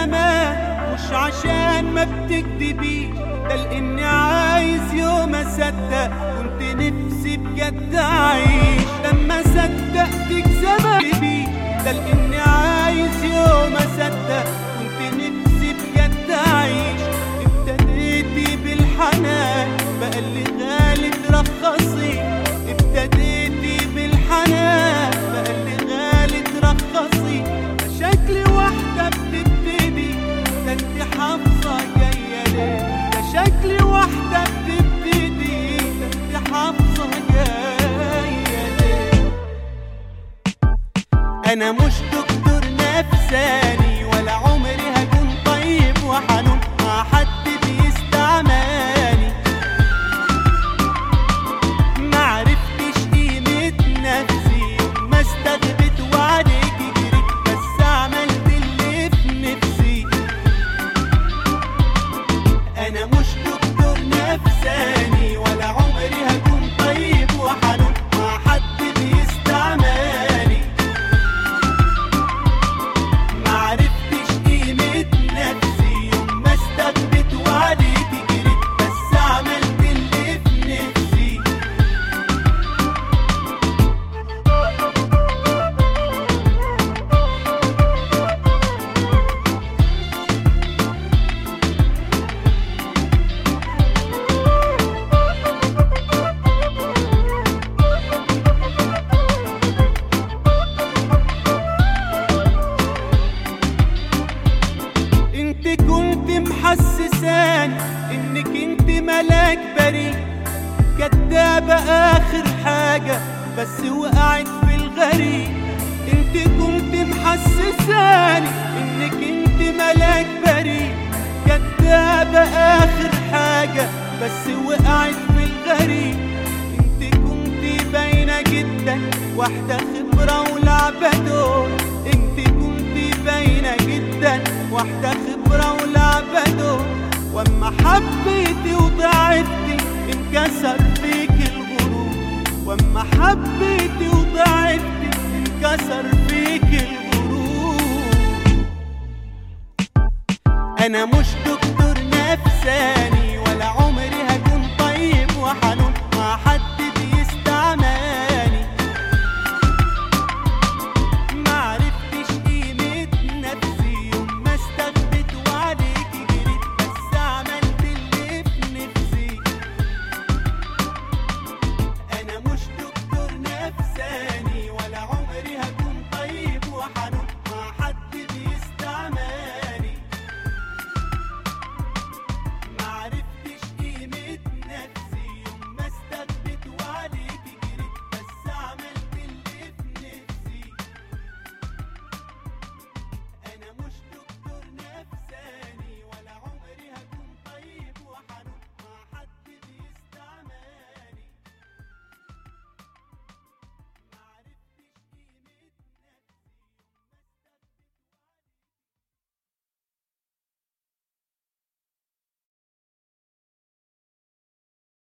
زمان مش عشان ما بتكدبيش ده لاني عايز يوم اصدق كنت نفسي بجد اعيش لما صدقتك زمان ده لاني عايز يوم اصدق كنت نفسي بجد اعيش ابتديتي بالحنان بقى اللي غالي ترخصي ابتديتي بالحنان بقى اللي غالي ترخصي ده شكل واحدة بتبتدي ده انت حافظة جاية ليه ده شكل واحدة بتبتدي ده انت حافظة جاية ليه انا مش دكتور نفساني ولا عمري هكون طيب وحنون مع حد بيستعماني ما عرفتش قيمة نفسي يوم ما استغبت وعليك جريت بس عملت اللي في نفسي انا مش دكتور نفساني ولا عمري هكون طيب وحنون مع حد بيستعماني ما عرفتش قيمة نفسي يوم ما استغبت وعليك جريت بس عملت اللي في نفسي انت كنت محسساني انك انت ملاك بريء كدابة اخر حاجة بس وقعت في الغريب انت كنت محسساني انك انت ملاك بريء كدابة اخر حاجة بس وقعت في الغريب انت كنت باينة جدا واحدة خبرة ولعبة دول انت كنت باينة جدا واحدة خبرة ولعبة دول واما حبيتي وضعفتي انكسر فيك الغرور واما حبيتي وضعفتي انكسر فيك الغرور انا مش دكتور نفساني